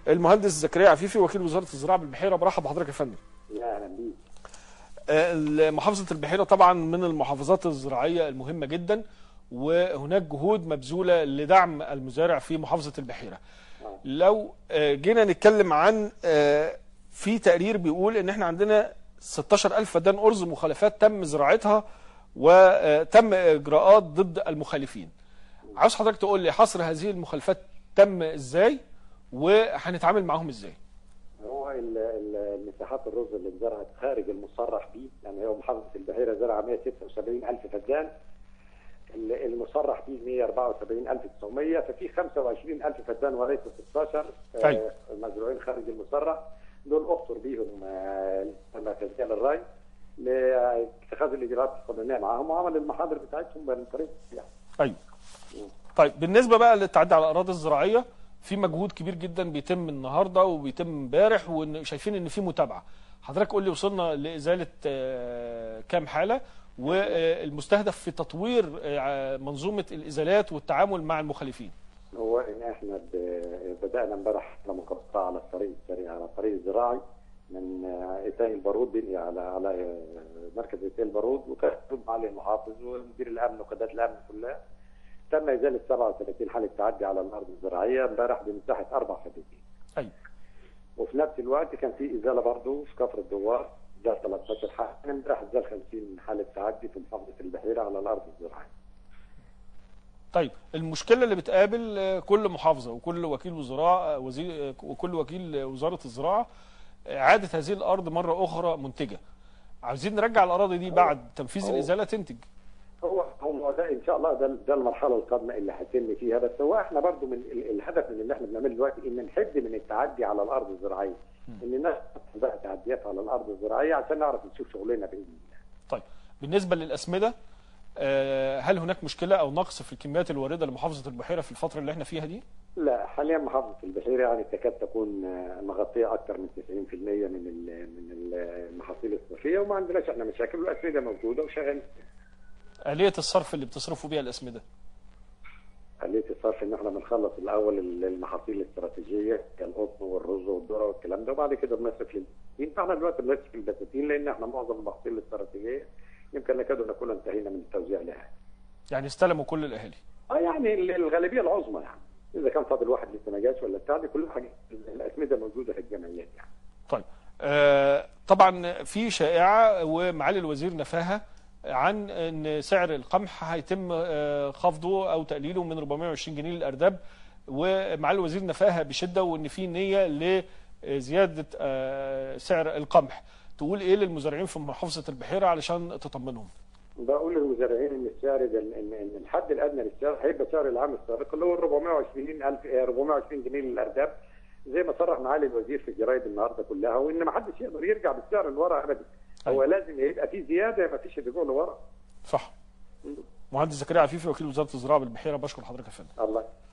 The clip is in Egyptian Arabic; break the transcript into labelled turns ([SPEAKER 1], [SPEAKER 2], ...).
[SPEAKER 1] المهندس زكريا عفيفي وكيل وزاره الزراعه بالبحيره برحب بحضرتك يا فندم
[SPEAKER 2] يا اهلا بيك
[SPEAKER 1] آه، محافظه البحيره طبعا من المحافظات الزراعيه المهمه جدا وهناك جهود مبذوله لدعم المزارع في محافظه البحيره لو آه، جينا نتكلم عن آه، في تقرير بيقول ان احنا عندنا 16000 فدان ارز مخالفات تم زراعتها وتم اجراءات ضد المخالفين عاوز حضرتك تقول لي حصر هذه المخالفات تم ازاي وهنتعامل معاهم ازاي
[SPEAKER 2] هو ال- ال- مساحات الرز اللي اتزرعت خارج المصرح به يعني هو محافظه البحيره زرع 176000 فدان ال- المصرح به 174900 ففي 25000 فدان وليس 16 آه،
[SPEAKER 1] أيوة.
[SPEAKER 2] مزروعين خارج المصرح دول اخطر بيهم آه، المركزيه للري لاتخاذ الاجراءات القانونيه معاهم وعمل المحاضر بتاعتهم من طريق يعني.
[SPEAKER 1] ايوه طيب بالنسبه بقى للتعدي على الاراضي الزراعيه في مجهود كبير جدا بيتم النهارده وبيتم امبارح وشايفين ان في متابعه حضرتك قول لي وصلنا لازاله آه، كام حاله والمستهدف في تطوير آه، منظومه الازالات والتعامل مع المخالفين
[SPEAKER 2] هو ان احنا ب- بدانا امبارح على مقاطعه على الطريق السريع على الطريق الزراعي من آه، اتاي البارود بني على على آه، مركز اتاي البارود وكان مسؤول عليه المحافظ ومدير الامن وقيادات الامن كلها تم ازاله 37 حاله تعدي على الارض الزراعيه امبارح بمساحه اربع فدادين
[SPEAKER 1] ايوه
[SPEAKER 2] وفي نفس الوقت كان في ازاله برضه في كفر الدوار ازاله 13 حاله امبارح ازال 50 حاله تعدي في محافظه البحيره على الارض الزراعيه
[SPEAKER 1] طيب المشكله اللي بتقابل آه، كل محافظه وكل وكيل وزراء وزير آه، وكل وكيل وزاره الزراعه آه، اعاده هذه الارض مره اخرى منتجه عاوزين نرجع الاراضي دي بعد تنفيذ
[SPEAKER 2] هو-
[SPEAKER 1] الازاله تنتج
[SPEAKER 2] هو هو ده ان شاء الله ده ده المرحله القادمه اللي هتتم فيها بس هو احنا برضو من ال- الهدف من اللي احنا بنعمله دلوقتي ان نحد من التعدي على الارض الزراعيه ان الناس تحط بقى تعديات على الارض الزراعيه عشان نعرف نشوف شغلنا باذن الله
[SPEAKER 1] طيب بالنسبه للاسمده آه، هل هناك مشكله او نقص في الكميات الوارده لمحافظه البحيره في الفتره اللي احنا فيها دي
[SPEAKER 2] لا حاليا محافظه البحيره يعني تكاد تكون آه، مغطيه اكثر من 90% من ال- من المحاصيل الصيفيه وما عندناش احنا مشاكل والاسمده موجوده وشغالين
[SPEAKER 1] آلية الصرف اللي بتصرفوا بيها الأسمدة
[SPEAKER 2] آلية الصرف ان احنا بنخلص الاول المحاصيل الاستراتيجيه كالقطن والرز والذره والكلام ده وبعد كده بنصرف للبساتين فاحنا دلوقتي بنصرف البساتين لان احنا معظم المحاصيل الاستراتيجيه يمكن نكاد نكون انتهينا من التوزيع لها.
[SPEAKER 1] يعني استلموا كل الأهالي
[SPEAKER 2] اه يعني ال- الغالبيه العظمى يعني اذا كان فاضل واحد لسه ما جاش ولا بتاع دي كل حاجه الاسمده موجوده في الجمعيات يعني.
[SPEAKER 1] طيب آه طبعا في شائعة ومعالي الوزير نفاها عن ان سعر القمح هيتم آه خفضه او تقليله من 420 جنيه للارداب ومعالي الوزير نفاها بشده وان في نيه لزياده آه سعر القمح تقول ايه للمزارعين في محافظه البحيره علشان تطمنهم
[SPEAKER 2] بقول للمزارعين ان السعر ده ان ان الحد الادنى للسعر هيبقى سعر العام السابق اللي هو 420000 آه، 420 جنيه للارداب زي ما صرح معالي الوزير في الجرايد النهارده كلها وان ما حدش يقدر يرجع بالسعر لورا ابدا هو
[SPEAKER 1] أيوة.
[SPEAKER 2] لازم يبقى في زياده ما فيش رجوع لورا
[SPEAKER 1] صح مهندس زكريا عفيفي وكيل وزاره الزراعه بالبحيره بشكر حضرتك يا فندم
[SPEAKER 2] الله